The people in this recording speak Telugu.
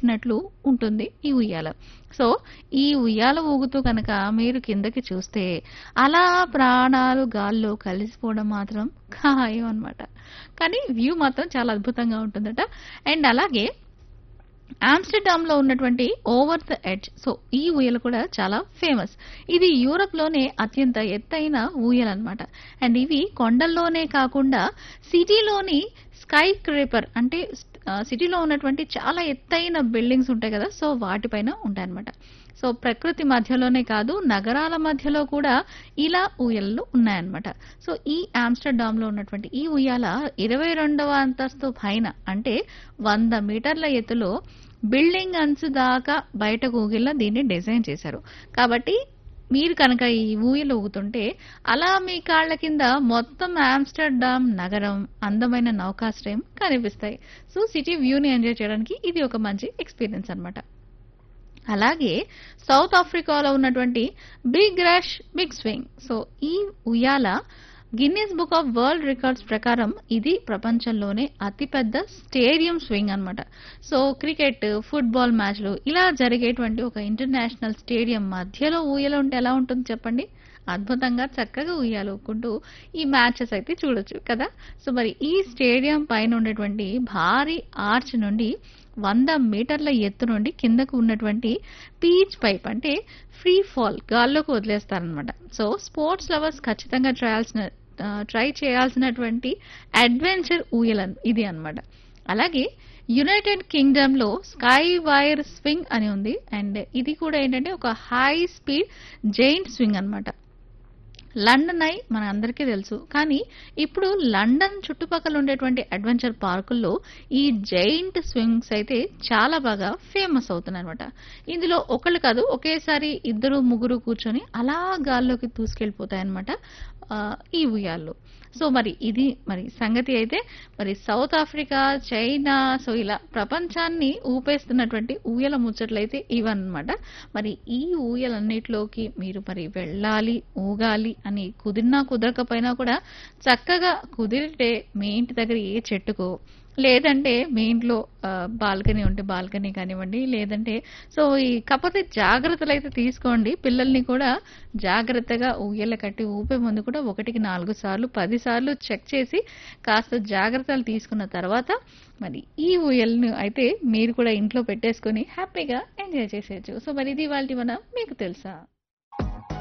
పెట్టినట్లు ఉంటుంది ఈ ఉయ్యాల సో ఈ ఉయ్యాల ఊగుతూ కనుక మీరు కిందకి చూస్తే అలా ప్రాణాలు గాల్లో కలిసిపోవడం మాత్రం ఖాయం అన్నమాట కానీ వ్యూ మాత్రం చాలా అద్భుతంగా ఉంటుందట అండ్ అలాగే ఆమ్స్టర్డామ్ లో ఉన్నటువంటి ఓవర్ ద ఎడ్జ్ సో ఈ ఊయల కూడా చాలా ఫేమస్ ఇది యూరప్ లోనే అత్యంత ఎత్తైన ఊయల అన్నమాట అండ్ ఇవి కొండల్లోనే కాకుండా సిటీలోని స్కై క్రేపర్ అంటే ఆ, సిటీలో ఉన్నటువంటి చాలా ఎత్తైన బిల్డింగ్స్ ఉంటాయి కదా సో వాటిపైన ఉంటాయన్నమాట సో ప్రకృతి మధ్యలోనే కాదు నగరాల మధ్యలో కూడా ఇలా ఊయలలు ఉన్నాయన్నమాట సో ఈ ఆమ్స్టర్డామ్ లో ఉన్నటువంటి ఈ ఉయ్యాల ఇరవై రెండవ అంతస్తు పైన అంటే వంద మీటర్ల ఎత్తులో బిల్డింగ్ అంచు దాకా బయటకు ఊగిలా దీన్ని డిజైన్ చేశారు కాబట్టి మీరు కనుక ఈ ఊయలు ఊగుతుంటే అలా మీ కాళ్ళ కింద మొత్తం ఆమ్స్టర్డామ్ నగరం అందమైన నౌకాశ్రయం కనిపిస్తాయి సో సిటీ వ్యూని ఎంజాయ్ చేయడానికి ఇది ఒక మంచి ఎక్స్పీరియన్స్ అన్నమాట అలాగే సౌత్ ఆఫ్రికాలో ఉన్నటువంటి big rush big swing so ఈ ఉయ్యాల Guinness book of world records ప్రకారం ఇది ప్రపంచంలోనే అతిపెద్ద స్టేడియం స్వింగ్ అన్నమాట సో క్రికెట్ ఫుట్బాల్ మ్యాచ్లు ఇలా జరిగేటువంటి ఒక ఇంటర్నేషనల్ స్టేడియం మధ్యలో ఊయల ఉంటే ఎలా ఉంటుంది చెప్పండి అద్భుతంగా చక్కగా ఉయ్యాలూకుంటూ ఈ మ్యాచెస్ అయితే చూడొచ్చు కదా సో మరి ఈ స్టేడియం పైన ఉండేటువంటి భారీ ఆర్చ్ నుండి వంద మీటర్ల ఎత్తు నుండి కిందకు ఉన్నటువంటి పీచ్ పైప్ అంటే ఫ్రీ ఫాల్ గాల్లోకి వదిలేస్తారనమాట సో స్పోర్ట్స్ లవర్స్ ఖచ్చితంగా ట్రయాల్సిన ట్రై చేయాల్సినటువంటి అడ్వెంచర్ ఊయలన్ ఇది అన్నమాట అలాగే యునైటెడ్ కింగ్డమ్ లో స్కై వైర్ స్వింగ్ అని ఉంది అండ్ ఇది కూడా ఏంటంటే ఒక హై స్పీడ్ జైంట్ స్వింగ్ అన్నమాట లండన్ ఐ మన అందరికీ తెలుసు కానీ ఇప్పుడు లండన్ చుట్టుపక్కల ఉండేటువంటి అడ్వెంచర్ పార్కుల్లో ఈ జైంట్ స్వింగ్స్ అయితే చాలా బాగా ఫేమస్ అవుతున్నాయి అనమాట ఇందులో ఒకళ్ళు కాదు ఒకేసారి ఇద్దరు ముగ్గురు కూర్చొని అలా గాల్లోకి దూసుకెళ్ళిపోతాయన్నమాట ఆ, ఈ ఉయ్యాళ్ళు సో మరి ఇది మరి సంగతి అయితే మరి సౌత్ ఆఫ్రికా చైనా సో ఇలా ప్రపంచాన్ని ఊపేస్తున్నటువంటి ఊయల ముచ్చట్లయితే ఇవన్నమాట మరి ఈ ఊయలన్నిటిలోకి మీరు మరి వెళ్ళాలి ఊగాలి అని కుదిరినా కుదరకపోయినా కూడా చక్కగా కుదిరితే మీ ఇంటి దగ్గర ఏ చెట్టుకో లేదంటే మీ ఇంట్లో బాల్కనీ ఉంటే బాల్కనీ కానివ్వండి లేదంటే సో ఈ కాకపోతే జాగ్రత్తలు అయితే తీసుకోండి పిల్లల్ని కూడా జాగ్రత్తగా ఊయల కట్టి ఊపే ముందు కూడా ఒకటికి నాలుగు సార్లు పది సార్లు చెక్ చేసి కాస్త జాగ్రత్తలు తీసుకున్న తర్వాత మరి ఈ ఊయలను అయితే మీరు కూడా ఇంట్లో పెట్టేసుకొని హ్యాపీగా ఎంజాయ్ చేసేయచ్చు సో మరి ఇది వాళ్ళ మన మీకు తెలుసా